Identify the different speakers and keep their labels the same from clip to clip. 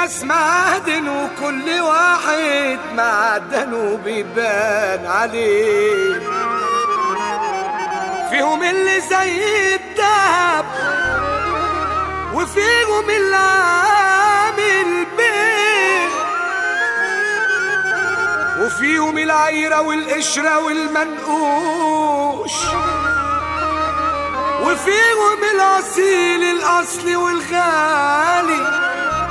Speaker 1: ناس معادن وكل واحد معدنه بيبان عليه فيهم اللي زي الدهب وفيهم اللي عامل بيه وفيهم العيرة والقشرة والمنقوش وفيهم الأصيل الأصلي والغالي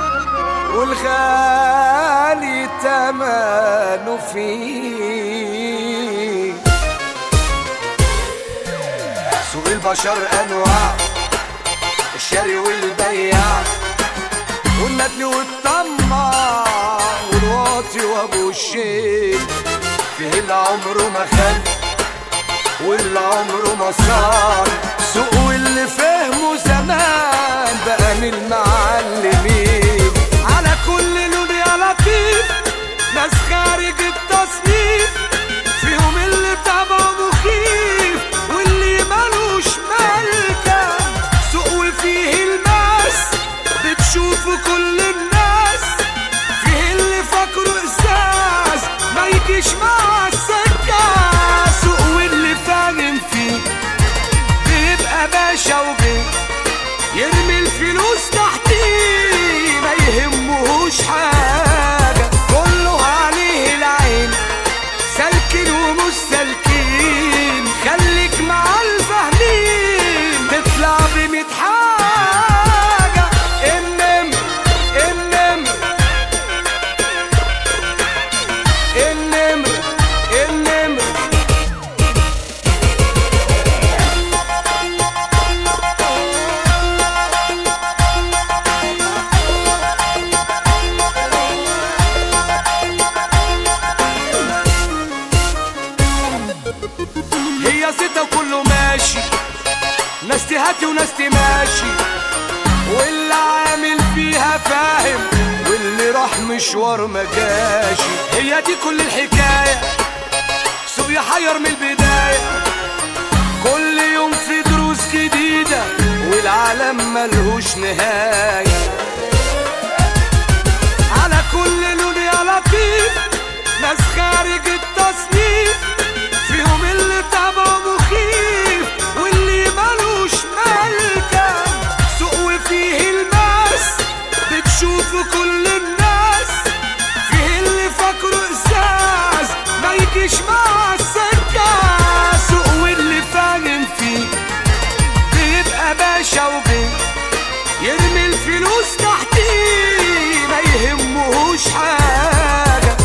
Speaker 1: والغالي تمنه فيه سوق البشر أنواع الشاري والبياع والندل والطماع والواطي وابو الشيل فيه اللي عمره ما خان واللي عمره ما صار سوق واللي فهمه زمان بقى من المعلمين على كل لون يا لطيف ناس خارج التصنيف فيهم اللي طبعه مخيف واللي ملوش ملكة سوق وفيه الماس بتشوفوا كل الناس فيه اللي فاكره ازاز ما يجيش مع السكة سوق واللي فاهم فيه بيبقى باشا وبيه يرمي الفلوس تحتيه ما يهمهوش حاجة كله عليه العين سالكين ومش سالكين خليك مع الفاهمين تطلع بميت حاجة النمر النمر النمر النمر هي ستة وكله ماشي ناس تهاتي وناس تماشي واللي عامل فيها فاهم واللي راح مشوار ما جاشي هي دي كل الحكاية سوق يحير من البداية كل يوم في دروس جديدة والعالم ملهوش نهاية على كل لون يا لطيف ناس خارج التصنيف فيهم اللي طبعه مخيف واللي ملوش ملكة سوق وفيه الماس بتشوفوا كل الناس فيه اللي فاكره ازاز ما يجيش مع السكة سوق واللي فاهم فيه بيبقى باشا وبيه يرمي الفلوس تحتيه ما يهمهوش حاجة